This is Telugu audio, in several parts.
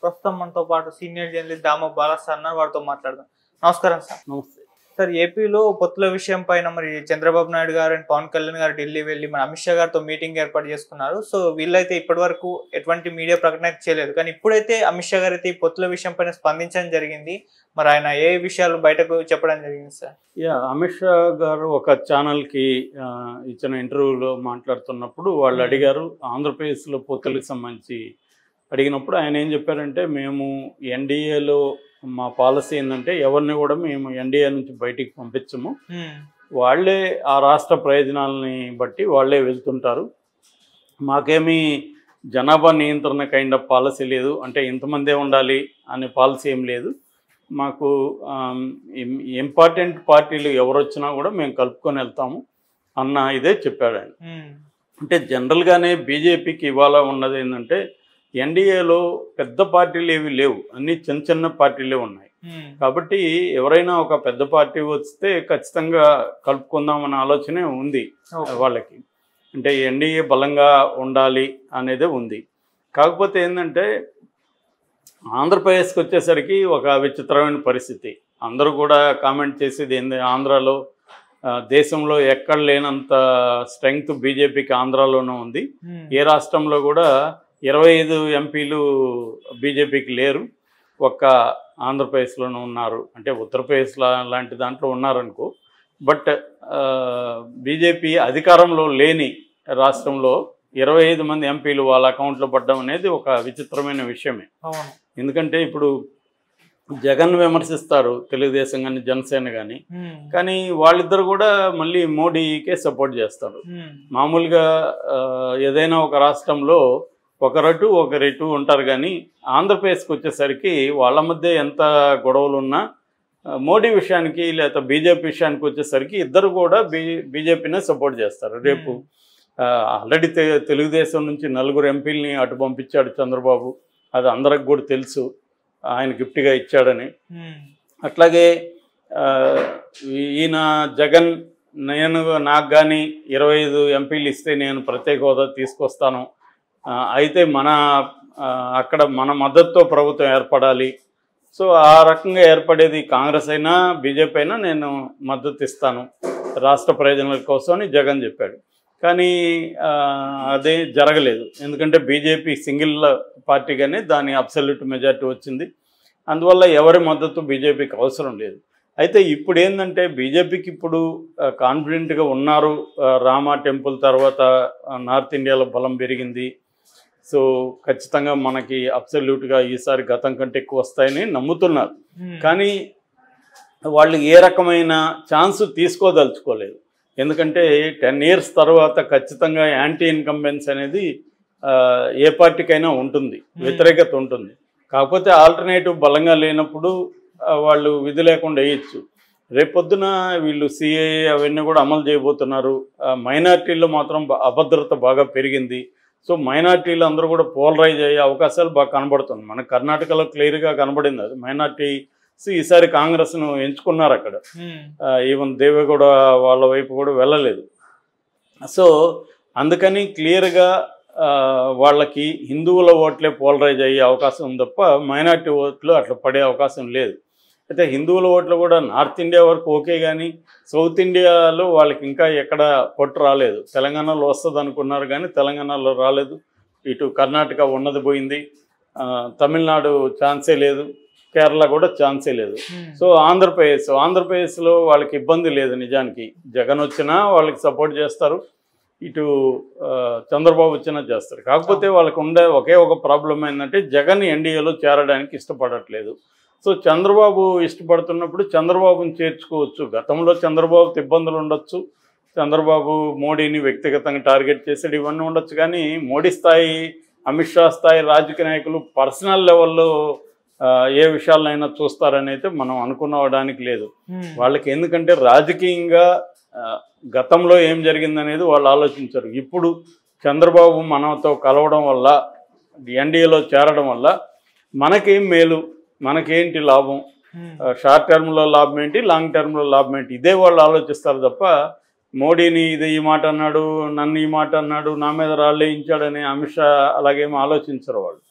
ప్రస్తుతం మనతో పాటు సీనియర్ జర్నలిస్ట్ దామ బాలస్ అన్నారు వారితో మాట్లాడదాం నమస్కారం సార్ నమస్తే సార్ ఏపీలో పొత్తుల విషయం పైన మరి చంద్రబాబు నాయుడు గారు అండ్ పవన్ కళ్యాణ్ గారు ఢిల్లీ వెళ్ళి మన అమిత్ షా గారితో మీటింగ్ ఏర్పాటు చేసుకున్నారు సో వీళ్ళైతే ఇప్పటి వరకు ఎటువంటి మీడియా ప్రకటన అయితే చేయలేదు కానీ ఇప్పుడైతే అమిత్ షా గారు అయితే ఈ పొత్తుల విషయం పైన స్పందించడం జరిగింది మరి ఆయన ఏ విషయాలు బయటకు చెప్పడం జరిగింది సార్ యా అమిత్ షా గారు ఒక ఛానల్కి ఆ, ఇచ్చిన ఇంటర్వ్యూలో మాట్లాడుతున్నప్పుడు వాళ్ళు Hmm. అడిగారు ఆంధ్రప్రదేశ్లో పొత్తులకు సంబంధించి అడిగినప్పుడు ఆయన ఏం చెప్పారంటే మేము ఎన్డీఏలో మా పాలసీ ఏంటంటే ఎవరిని కూడా మేము ఎన్డీఏ నుంచి బయటికి పంపించము ఉమ్, వాళ్ళే ఆ రాష్ట్ర ప్రయోజనాలని బట్టి వాళ్ళే వెళ్తుంటారు మాకేమీ జనాభా నియంత్రణ కైండ్ ఆఫ్ పాలసీ లేదు అంటే ఇంతమందే ఉండాలి అనే పాలసీ ఏం లేదు మాకు ఇంపార్టెంట్ పార్టీలు ఎవరు వచ్చినా కూడా మేము కలుపుకొని వెళ్తాము అన్న ఇదే చెప్పాడు ఆయన ఉమ్, అంటే జనరల్గానే బీజేపీకి ఇవాళ ఉన్నది ఏంటంటే ఎన్డీఏలో పెద్ద పార్టీలు ఏవి లేవు అన్నీ చిన్న చిన్న పార్టీలే ఉన్నాయి ఉమ్, కాబట్టి ఎవరైనా ఒక పెద్ద పార్టీ వస్తే ఖచ్చితంగా కలుపుకుందామన్న ఆలోచనే ఉంది ఓకే. వాళ్ళకి అంటే ఎన్డీఏ బలంగా ఉండాలి అనేదే ఉంది కాకపోతే ఏంటంటే ఆంధ్రప్రదేశ్కి వచ్చేసరికి ఒక విచిత్రమైన పరిస్థితి అందరూ కూడా కామెంట్ చేసేది ఏంది ఆంధ్రాలో ఆ, దేశంలో ఎక్కడ లేనంత స్ట్రెంగ్త్ బీజేపీకి ఆంధ్రాలోనే ఉంది ఉమ్, ఏ రాష్ట్రంలో కూడా ఇరవై ఐదు ఎంపీలు బీజేపీకి లేరు ఒక్క ఆంధ్రప్రదేశ్లోనే ఉన్నారు అంటే ఉత్తరప్రదేశ్ లా- లాంటి దాంట్లో ఉన్నారనుకో బట్ బీజేపీ అధికారంలో లేని రాష్ట్రంలో ఇరవై ఐదు మంది ఎంపీలు వాళ్ళ అకౌంట్లో పడడం అనేది ఒక విచిత్రమైన విషయమే అవును ఎందుకంటే ఇప్పుడు జగన్ విమర్శిస్తారు తెలుగుదేశం కానీ జనసేన కానీ ఉమ్, కానీ వాళ్ళిద్దరు కూడా మళ్ళీ మోడీకే సపోర్ట్ చేస్తారు ఉమ్, మామూలుగా ఆ, ఏదైనా ఒక రాష్ట్రంలో ఒకరటు ఒకరిటు ఉంటారు కానీ ఆంధ్రప్రదేశ్కి వచ్చేసరికి వాళ్ళ మధ్య ఎంత గొడవలు ఉన్నా ఆ, మోడీ విషయానికి లేదా బీజేపీ విషయానికి వచ్చేసరికి ఇద్దరు కూడా బీ బీజేపీనే సపోర్ట్ చేస్తారు రేపు ఆ, ఆల్రెడీ తె తెలుగుదేశం నుంచి నలుగురు ఎంపీలని అటు పంపించాడు చంద్రబాబు అది అందరికి కూడా తెలుసు ఆయన గిఫ్ట్గా ఇచ్చాడని ఉమ్, అట్లాగే ఆ, ఈయన జగన్ నేను నాకు కానీ ఇరవై ఐదు ఎంపీలు ఇస్తే నేను ప్రత్యేక హోదా తీసుకొస్తాను ఆ, అయితే మన ఆ, అక్కడ మన మద్దతుతో ప్రభుత్వం ఏర్పడాలి సో ఆ రకంగా ఏర్పడేది కాంగ్రెస్ అయినా బీజేపీ అయినా నేను మద్దతు ఇస్తాను రాష్ట్ర ప్రయోజనాల కోసం అని జగన్ చెప్పాడు కానీ ఆ, అదే జరగలేదు ఎందుకంటే బీజేపీ సింగిల్ పార్టీగానే దాని అబ్సల్యూట్ మెజార్టీ వచ్చింది అందువల్ల ఎవరి మద్దతు బీజేపీకి అవసరం లేదు అయితే ఇప్పుడు ఏంటంటే బీజేపీకి ఇప్పుడు ఆ, కాన్ఫిడెంట్గా ఉన్నారు ఆ, రామా టెంపుల్ తర్వాత ఆ, నార్త్ ఇండియాలో బలం పెరిగింది సో ఖచ్చితంగా మనకి అబ్సల్యూట్గా ఈసారి గతం కంటే ఎక్కువ వస్తాయని నమ్ముతున్నారు ఉమ్, కానీ వాళ్ళు ఏ రకమైన ఛాన్స్ తీసుకోదలుచుకోలేదు ఎందుకంటే టెన్ ఇయర్స్ తర్వాత ఖచ్చితంగా యాంటీ ఇన్కంబెన్స్ అనేది ఆ, ఏ పార్టీకైనా ఉంటుంది వ్యతిరేకత ఉంటుంది కాకపోతే ఆల్టర్నేటివ్ బలంగా లేనప్పుడు ఆ, వాళ్ళు విధి లేకుండా వేయచ్చు రేపొద్దున వీళ్ళు సిఏ అవన్నీ కూడా అమలు చేయబోతున్నారు మైనార్టీల్లో మాత్రం బ- అభద్రత బాగా పెరిగింది సో మైనార్టీలు అందరూ కూడా పోలరైజ్ అయ్యే అవకాశాలు బాగా కనబడుతుంది మన కర్ణాటకలో క్లియర్గా కనబడింది అది మైనార్టీస్ ఈసారి కాంగ్రెస్ను ఎంచుకున్నారు అక్కడ ఉమ్, ఈవెన్ దేవేగౌడ వాళ్ళ వైపు కూడా వెళ్ళలేదు సో అందుకని క్లియర్గా వాళ్ళకి హిందువుల ఓట్లే పోలరైజ్ అయ్యే అవకాశం ఉంది తప్ప మైనార్టీ ఓట్లు అట్లా పడే అవకాశం లేదు అయితే హిందువుల ఓట్లు కూడా నార్త్ ఇండియా వరకు ఓకే కానీ సౌత్ ఇండియాలో వాళ్ళకి ఇంకా ఎక్కడ పొట్టు రాలేదు తెలంగాణలో వస్తుంది అనుకున్నారు కానీ తెలంగాణలో రాలేదు ఇటు కర్ణాటక ఉన్నది పోయింది ఆ, తమిళనాడు ఛాన్సే లేదు కేరళ కూడా ఛాన్సే లేదు ఉమ్, సో ఆంధ్రప్రదేశ్ ఆంధ్రప్రదేశ్లో వాళ్ళకి ఇబ్బంది లేదు నిజానికి జగన్ వచ్చినా వాళ్ళకి సపోర్ట్ చేస్తారు ఇటు ఆ, చంద్రబాబు వచ్చినా చేస్తారు కాకపోతే వాళ్ళకి ఉండే ఒకే ఒక ప్రాబ్లం ఏంటంటే జగన్ ఎన్డీఏలో చేరడానికి ఇష్టపడట్లేదు సో చంద్రబాబు ఇష్టపడుతున్నప్పుడు చంద్రబాబుని చేర్చుకోవచ్చు గతంలో చంద్రబాబుతో ఇబ్బందులు ఉండొచ్చు చంద్రబాబు మోడీని వ్యక్తిగతంగా టార్గెట్ చేసాడు ఇవన్నీ ఉండొచ్చు కానీ మోడీ స్థాయి అమిత్ షా స్థాయి రాజకీయ నాయకులు పర్సనల్ లెవెల్లో ఆ, ఏ విషయాలైనా చూస్తారని అయితే మనం అనుకునవడానికి లేదు ఉమ్, వాళ్ళకి ఎందుకంటే రాజకీయంగా ఆ, గతంలో ఏం జరిగిందనేది వాళ్ళు ఆలోచించరు ఇప్పుడు చంద్రబాబు మనతో కలవడం వల్ల ఎన్డీఏలో చేరడం వల్ల మనకేం మేలు మనకేంటి లాభం ఉమ్, షార్ట్ టర్మ్లో లాభం ఏంటి లాంగ్ టర్మ్లో లాభం ఏంటి ఇదే వాళ్ళు ఆలోచిస్తారు తప్ప మోడీని ఇది ఈ మాట అన్నాడు నన్ను ఈ మాట అన్నాడు నా మీద రాళ్ళేయించాడని అమిత్ షా అలాగేమో ఆలోచించరు వాళ్ళు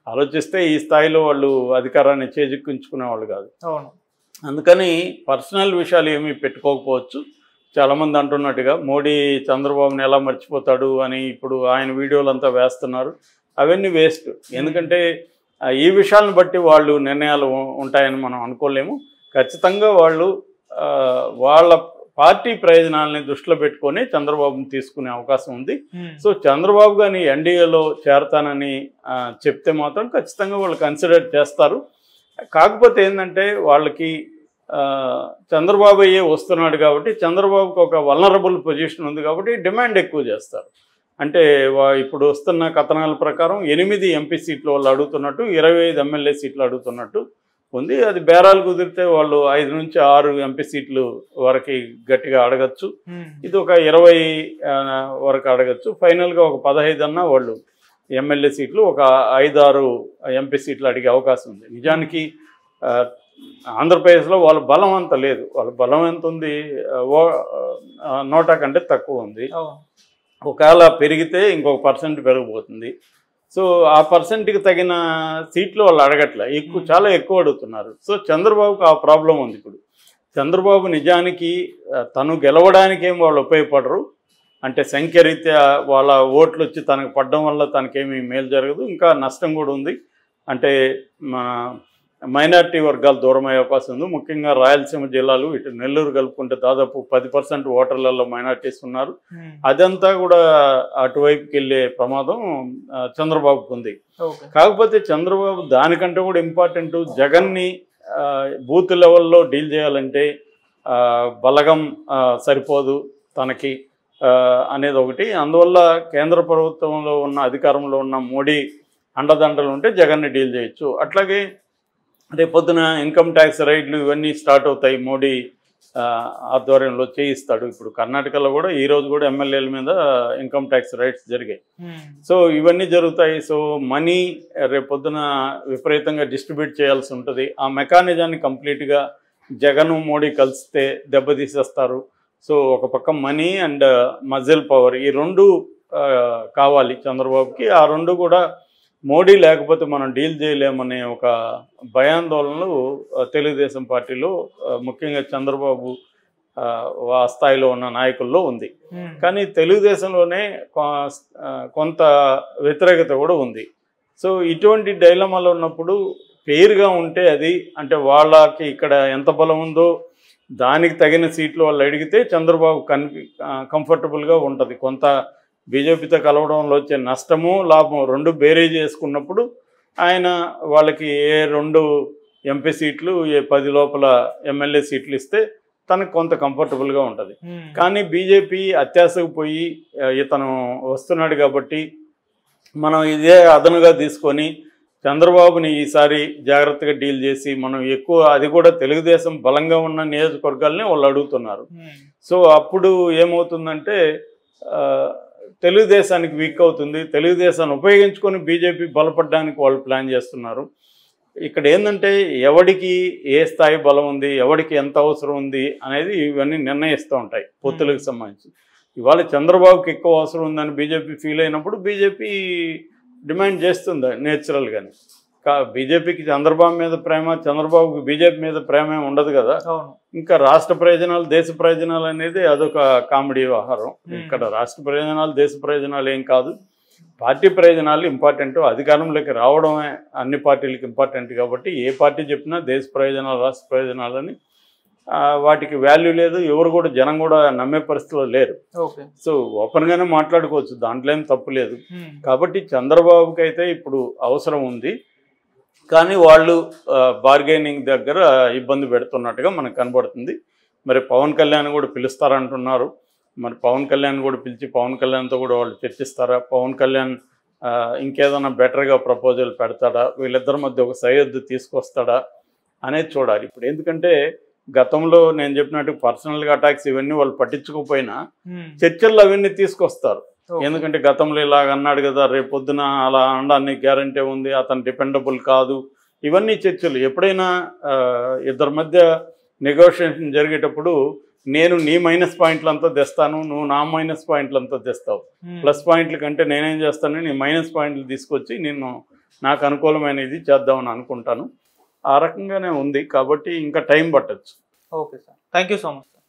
ఆలోచిస్తే ఈ స్థాయిలో వాళ్ళు అధికారాన్ని చేజిక్కించుకునే వాళ్ళు కాదు అవును అందుకని పర్సనల్ విషయాలు ఏమీ పెట్టుకోకపోవచ్చు చాలామంది అంటున్నట్టుగా మోడీ చంద్రబాబుని ఎలా మర్చిపోతాడు అని ఇప్పుడు ఆయన వీడియోలు అంతా వేస్తున్నారు అవన్నీ వేస్ట్ ఎందుకంటే ఆ, ఈ విషయాలను బట్టి వాళ్ళు నిర్ణయాలు ఉ- ఉంటాయని మనం అనుకోలేము ఖచ్చితంగా వాళ్ళు ఆ, వాళ్ళ పార్టీ ప్రయోజనాలని దృష్టిలో పెట్టుకొని చంద్రబాబుని తీసుకునే అవకాశం ఉంది ఉమ్. సో చంద్రబాబు గారిని ఎన్డీఏలో చేరతానని ఆ, చెప్తే మాత్రం ఖచ్చితంగా వాళ్ళు కన్సిడర్ చేస్తారు కాకపోతే ఏంటంటే వాళ్ళకి ఆ, చంద్రబాబు అయ్యే వస్తున్నాడు కాబట్టి చంద్రబాబుకి ఒక వలనరబుల్ పొజిషన్ ఉంది కాబట్టి డిమాండ్ ఎక్కువ చేస్తారు అంటే వా- ఇప్పుడు వస్తున్న కథనాల ప్రకారం ఎనిమిది ఎంపీ సీట్లు వాళ్ళు అడుగుతున్నట్టు ఇరవై ఐదు ఎమ్మెల్యే సీట్లు అడుగుతున్నట్టు ఉంది అది బేరాలు కుదిరితే వాళ్ళు ఐదు నుంచి ఆరు ఎంపీ సీట్లు వరకు గట్టిగా అడగచ్చు ఉమ్. ఇది ఒక ఇరవై ఆ, వరకు అడగచ్చు ఫైనల్గా ఒక పదహైదు అన్న వాళ్ళు ఎమ్మెల్యే సీట్లు ఒక ఐదు ఆరు ఎంపీ సీట్లు అడిగే అవకాశం ఉంది నిజానికి ఆ, ఆంధ్రప్రదేశ్లో వాళ్ళ బలం అంత లేదు వాళ్ళ బలం ఎంత ఉంది ఆ, ఓ- ఆ, నోటా కంటే తక్కువ ఉంది అవును ఒకవేళ పెరిగితే ఇంకొక పర్సెంట్ పెరిగిపోతుంది సో ఆ పర్సెంట్కి తగిన సీట్లు వాళ్ళు అడగట్లే ఎక్కువ Hmm. చాలా ఎక్కువ అడుగుతున్నారు సో చంద్రబాబుకి ఆ ప్రాబ్లం ఉంది ఇప్పుడు చంద్రబాబు నిజానికి ఆ, తను గెలవడానికి ఏం వాళ్ళు ఉపయోగపడరు అంటే సంఖ్యరీత్యా వాళ్ళ ఓట్లు వచ్చి తనకు పడడం వల్ల తనకేమీ మేలు జరగదు ఇంకా నష్టం కూడా ఉంది అంటే మన మైనారిటీ వర్గాలు దూరం అయ్యే అవకాశం ఉంది ముఖ్యంగా రాయలసీమ జిల్లాలు ఇటు నెల్లూరు కలుపుకుంటే దాదాపు పది పర్సెంట్ ఓటర్లలో మైనారిటీస్ ఉన్నారు ఉమ్. అదంతా కూడా అటువైపుకి వెళ్ళే ప్రమాదం ఆ, చంద్రబాబుకు ఉంది ఓకే కాకపోతే చంద్రబాబు దానికంటే కూడా ఇంపార్టెంట్ జగన్ని ఆ, బూత్ లెవెల్లో డీల్ చేయాలంటే ఆ, బలగం ఆ, సరిపోదు తనకి ఆ, అనేది ఒకటి అందువల్ల కేంద్ర ప్రభుత్వంలో ఉన్న అధికారంలో ఉన్న మోడీ అండదండలు ఉంటే జగన్ని డీల్ చేయొచ్చు అట్లాగే రేపొద్దున ఇన్కమ్ ట్యాక్స్ రైడ్లు ఇవన్నీ స్టార్ట్ అవుతాయి మోడీ ఆ, ఆధ్వర్యంలో చేయిస్తాడు ఇప్పుడు కర్ణాటకలో కూడా ఈ రోజు కూడా ఎమ్మెల్యేల మీద ఇన్కమ్ ట్యాక్స్ రైట్స్ జరిగాయి ఉమ్. సో ఇవన్నీ జరుగుతాయి సో మనీ రేపొద్దున విపరీతంగా డిస్ట్రిబ్యూట్ చేయాల్సి ఉంటుంది ఆ మెకానిజాన్ని కంప్లీట్గా జగన్ మోడీ కలిస్తే దెబ్బతీసేస్తారు సో ఒక పక్క మనీ అండ్ మజిల్ పవర్ ఈ రెండు ఆ, కావాలి చంద్రబాబుకి ఆ రెండు కూడా మోడీ లేకపోతే మనం డీల్ చేయలేమనే ఒక భయాందోళనలు ఆ, తెలుగుదేశం పార్టీలో ఆ, ముఖ్యంగా చంద్రబాబు ఆ, ఆ స్థాయిలో ఉన్న నాయకుల్లో ఉంది ఉమ్. కానీ తెలుగుదేశంలోనే కొ- ఆ, కొంత వ్యతిరేకత కూడా ఉంది సో ఇటువంటి డైలమాలో ఉన్నప్పుడు పేరుగా ఉంటే అది అంటే వాళ్ళకి ఇక్కడ ఎంత బలం ఉందో దానికి తగిన సీట్లు వాళ్ళు అడిగితే చంద్రబాబు కన్ఫి కంఫర్టబుల్గా ఉంటుంది కొంత బీజేపీతో కలవడంలో వచ్చే నష్టము లాభం రెండు బేరేజ్ చేసుకున్నప్పుడు ఆయన వాళ్ళకి ఏ రెండు ఎంపీ సీట్లు ఏ పది లోపల ఎమ్మెల్యే సీట్లు ఇస్తే తనకు కొంత కంఫర్టబుల్గా ఉంటుంది ఉమ్. కానీ బీజేపీ అత్యాశకు పోయి ఆ, ఇతను వస్తున్నాడు కాబట్టి మనం ఇదే అదనుగా తీసుకొని చంద్రబాబుని ఈసారి జాగ్రత్తగా డీల్ చేసి మనం ఎక్కువ అది కూడా తెలుగుదేశం బలంగా ఉన్న నియోజకవర్గాల్ని వాళ్ళు అడుగుతున్నారు ఉమ్. సో అప్పుడు ఏమవుతుందంటే ఆ, తెలుగుదేశానికి వీక్ అవుతుంది తెలుగుదేశాన్ని ఉపయోగించుకొని బీజేపీ బలపడడానికి వాళ్ళు ప్లాన్ చేస్తున్నారు ఇక్కడ ఏంటంటే ఎవడికి ఏ స్థాయి బలం ఉంది ఎవడికి ఎంత అవసరం ఉంది అనేది ఇవన్నీ నిర్ణయిస్తూ ఉంటాయి పొత్తులకు సంబంధించి ఇవాళ చంద్రబాబుకి ఎక్కువ అవసరం ఉందని బీజేపీ ఫీల్ అయినప్పుడు బీజేపీ డిమాండ్ చేస్తుంది నేచురల్గానే కా బీజేపీకి చంద్రబాబు మీద ప్రేమ చంద్రబాబుకి బీజేపీ మీద ప్రేమ ఏం ఉండదు కదా అవును ఇంకా రాష్ట్ర ప్రయోజనాలు దేశ ప్రయోజనాలు అనేది అదొక కామెడీ వ్యవహారం Hmm. ఇక్కడ రాష్ట్ర ప్రయోజనాలు దేశ ప్రయోజనాలు ఏం కాదు పార్టీ ప్రయోజనాలు ఇంపార్టెంట్ అధికారంలోకి రావడమే అన్ని పార్టీలకు ఇంపార్టెంట్ కాబట్టి ఏ పార్టీ చెప్పినా దేశ ప్రయోజనాలు రాష్ట్ర ప్రయోజనాలని ఆ, వాటికి వాల్యూ లేదు ఎవరు కూడా జనం కూడా నమ్మే పరిస్థితిలో లేరు ఓకే సో ఓపెన్గానే మాట్లాడుకోవచ్చు దాంట్లో ఏం తప్పు లేదు ఉమ్. కాబట్టి చంద్రబాబుకి అయితే ఇప్పుడు అవసరం ఉంది కానీ వాళ్ళు బార్గెనింగ్ దగ్గర ఇబ్బంది పెడుతున్నట్టుగా మనకు కనబడుతుంది మరి పవన్ కళ్యాణ్ కూడా పిలుస్తారంటున్నారు మరి పవన్ కళ్యాణ్ కూడా పిలిచి పవన్ కళ్యాణ్తో కూడా వాళ్ళు చర్చిస్తారా పవన్ కళ్యాణ్ ఆ, ఇంకేదైనా బెటర్గా ప్రపోజల్ పెడతాడా వీళ్ళిద్దరి మధ్య ఒక సయోధ్య తీసుకొస్తాడా అనేది చూడాలి ఇప్పుడు ఎందుకంటే గతంలో నేను చెప్పినట్టు పర్సనల్గా అటాక్స్ ఇవన్నీ వాళ్ళు పట్టించుకోకపోయినా ఉమ్. చర్చల్లో అవన్నీ తీసుకొస్తారు ఓకే. ఎందుకంటే గతంలో ఇలాగ అన్నాడు కదా రేపు పొద్దున అలా అనడానికి గ్యారంటీ ఉంది అతను డిపెండబుల్ కాదు ఇవన్నీ చర్చలు ఎప్పుడైనా ఆ, ఇద్దరి మధ్య నెగోషియేషన్ జరిగేటప్పుడు నేను నీ మైనస్ పాయింట్లంతా తెస్తాను నువ్వు నా మైనస్ పాయింట్లంతా తెస్తావు ఉమ్. ప్లస్ పాయింట్ల కంటే నేనేం చేస్తాను నీ మైనస్ పాయింట్లు తీసుకొచ్చి నిన్ను నాకు అనుకూలమైన ఇది చేద్దామని అనుకుంటాను ఆ రకంగానే ఉంది కాబట్టి ఇంకా టైం పట్టచ్చు okay sir thank you so much sir